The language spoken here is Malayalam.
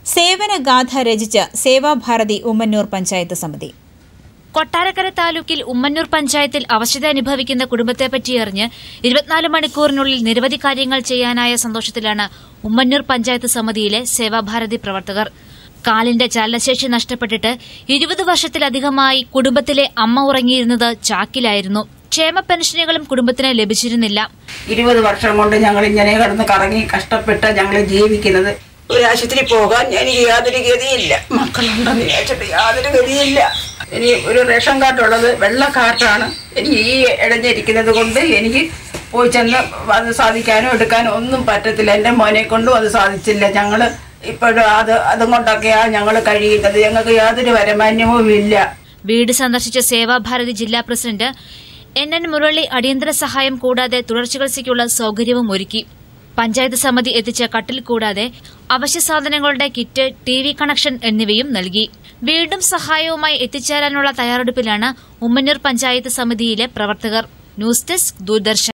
സേവനഗാഥ രചിച്ച് സേവാഭാരതി ഉമ്മന്നൂർ പഞ്ചായത്ത് സമിതി കൊട്ടാരക്കര താലൂക്കിൽ ഉമ്മന്നൂർ പഞ്ചായത്തിൽ അവശത അനുഭവിക്കുന്ന കുടുംബത്തെപ്പറ്റി അറിഞ്ഞ് ഇരുപത്തിനാല് മണിക്കൂറിനുള്ളിൽ നിരവധി കാര്യങ്ങൾ ചെയ്യാനായ സന്തോഷത്തിലാണ് ഉമ്മന്നൂർ പഞ്ചായത്ത് സമിതിയിലെ സേവാഭാരതി പ്രവർത്തകർ കാലിന്റെ ചലനശേഷി നഷ്ടപ്പെട്ടിട്ട് ഇരുപത് വർഷത്തിലധികമായി കുടുംബത്തിലെ അമ്മ ഉറങ്ങിയിരുന്നത് ചാക്കിലായിരുന്നു ക്ഷേമ പെൻഷനുകളും കുടുംബത്തിന് ലഭിച്ചിരുന്നില്ല ഇരുപത് വർഷം കൊണ്ട് ഞങ്ങൾ ഇങ്ങനെ കിടന്ന് കറങ്ങി കഷ്ടപ്പെട്ട് ഞങ്ങൾ ജീവിക്കുന്നത് ഒരു ആശുപത്രി പോകാൻ എനിക്ക് യാതൊരു ഗതിയില്ല മക്കളുണ്ടെന്ന് വിചാരിച്ചിട്ട് യാതൊരു ഗതിയില്ല ഇനി ഒരു റേഷൻ കാർഡുള്ളത് വെള്ള കാർഡാണ് എനിക്ക് ഈ ഇടഞ്ഞിരിക്കുന്നത് കൊണ്ട് എനിക്ക് പോയി ചെന്ന് അത് സാധിക്കാനോ എടുക്കാനോ ഒന്നും പറ്റത്തില്ല എൻ്റെ മോനെ കൊണ്ടും അത് സാധിച്ചില്ല ഞങ്ങൾ ഇപ്പോഴും അത് അതും കൊണ്ടൊക്കെയാണ് ഞങ്ങൾ കഴിയുന്നത് ഞങ്ങൾക്ക് യാതൊരു വരുമാനവും ഇല്ല വീട് സന്ദർശിച്ച സേവാഭാരതി ജില്ലാ പ്രസിഡന്റ് എൻ എൻ മുരളി അടിയന്തര സഹായം കൂടാതെ തുടർ ചികിത്സയ്ക്കുള്ള സൌകര്യവും ഒരുക്കി പഞ്ചായത്ത് സമിതി എത്തിച്ച കട്ടിൽ കൂടാതെ അവശ്യ സാധനങ്ങളുടെ കിറ്റ് ടി വി കണക്ഷൻ എന്നിവയും നൽകി വീണ്ടും സഹായവുമായി എത്തിച്ചേരാനുള്ള തയ്യാറെടുപ്പിലാണ് ഉമ്മന്നൂർ പഞ്ചായത്ത് സമിതിയിലെ പ്രവർത്തകർ ന്യൂസ് ഡെസ്ക് ദൂരദർശൻ